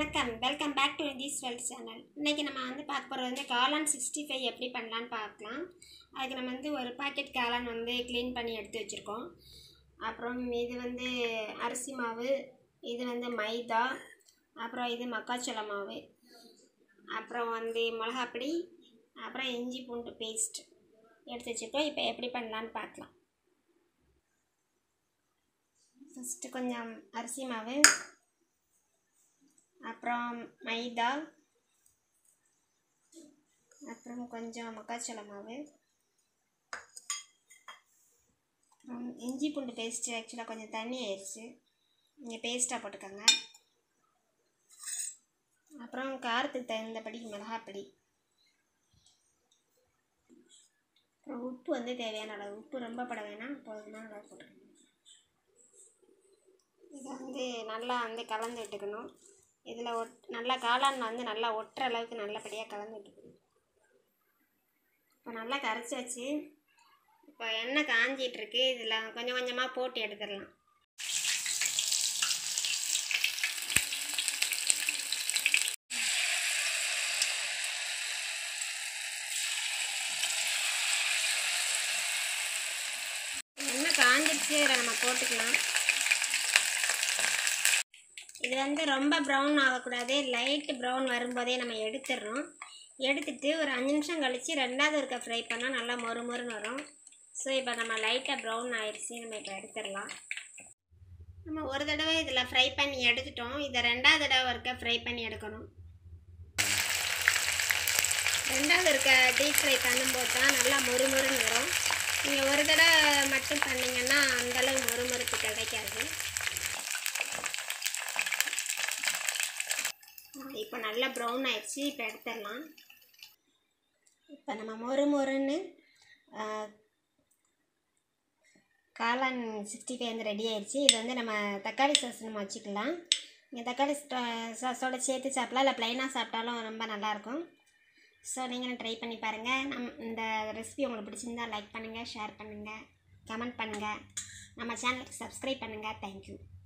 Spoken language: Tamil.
வணக்கம் welcome back to this world channel இன்றைக்கி நம்ம வந்து பார்க்க போகிறது வந்து காளான் சிக்ஸ்டி ஃபைவ் எப்படி பண்ணலான்னு பார்க்கலாம் அதுக்கு நம்ம வந்து ஒரு பாக்கெட் காளான் வந்து க்ளீன் பண்ணி எடுத்து வச்சுருக்கோம் அப்புறம் இது வந்து அரிசி மாவு இது வந்து மைதா அப்புறம் இது மக்காச்சோள மாவு அப்புறம் வந்து மிளகாப்பொடி அப்புறம் இஞ்சி பூண்டு பேஸ்ட் எடுத்து வச்சுருக்கோம் இப்போ எப்படி பண்ணலான்னு பார்க்கலாம் ஃபஸ்ட்டு கொஞ்சம் அரிசி மாவு அப்புறம் மைதா அப்புறம் கொஞ்சம் மக்காச்சோள மாவு அப்புறம் இஞ்சி பூண்டு பேஸ்ட்டு ஆக்சுவலாக கொஞ்சம் தண்ணி ஆயிடுச்சு நீங்கள் பேஸ்ட்டாக போட்டுக்கோங்க அப்புறம் காரத்துக்கு தகுந்தபடி மிளகாப்பொடி அப்புறம் உப்பு வந்து தேவையான அளவு உப்பு ரொம்ப பட வேணாம் போதுமான அளவு போட்டுக்கணும் இதை வந்து நல்லா வந்து கலந்து விட்டுக்கணும் இதில் ஒட் நல்லா காளான் வந்து நல்லா ஒட்டுற அளவுக்கு நல்லபடியாக கலந்து விட்டுக்கணும் இப்போ நல்லா கரைச்சாச்சு இப்போ எண்ணெய் காஞ்சிட்ருக்கு இதில் கொஞ்சம் கொஞ்சமாக போட்டு எடுத்துடலாம் எண்ணெய் காஞ்சிடுச்சு இதில் நம்ம போட்டுக்கலாம் இது வந்து ரொம்ப ப்ரௌன் ஆகக்கூடாது லைட் ப்ரௌன் வரும்போதே நம்ம எடுத்துடுறோம் எடுத்துட்டு ஒரு அஞ்சு நிமிஷம் கழித்து ரெண்டாவது ஒருக்க ஃப்ரை பண்ணால் நல்லா மொறு மொறுன்னு வரும் ஸோ இப்போ நம்ம லைட்டாக ப்ரௌன் ஆயிடுச்சு நம்ம இப்போ எடுத்துடலாம் நம்ம ஒரு தடவை இதில் ஃப்ரை பண்ணி எடுத்துட்டோம் இதை ரெண்டாவது தடவை ஒருக்க ஃப்ரை பண்ணி எடுக்கணும் ரெண்டாவது இருக்க டீப் ஃப்ரை பண்ணும்போது தான் நல்லா மொறு மொறுன்னு வரும் நீங்கள் ஒரு தடவை மட்டும் பண்ணிங்கன்னா அந்தளவு மொறு மொறுப்பு கிடைக்காது இப்போ நல்லா ப்ரௌன் ஆயிடுச்சு இப்போ எடுத்துடலாம் இப்போ நம்ம மொறு மொறுன்னு காளான் சிக்ஸ்டி ஃபைவ் வந்து ரெடி ஆயிடுச்சு இது வந்து நம்ம தக்காளி சாஸ் நம்ம வச்சுக்கலாம் நீங்கள் தக்காளி சாஸோட சேர்த்து சாப்பிடலாம் இல்லை ப்ளைனாக சாப்பிட்டாலும் ரொம்ப நல்லாயிருக்கும் ஸோ நீங்களும் ட்ரை பண்ணி பாருங்கள் நம் இந்த ரெசிபி உங்களுக்கு பிடிச்சிருந்தா லைக் பண்ணுங்கள் ஷேர் பண்ணுங்கள் கமெண்ட் பண்ணுங்கள் நம்ம சேனலுக்கு சப்ஸ்கிரைப் பண்ணுங்கள் தேங்க்யூ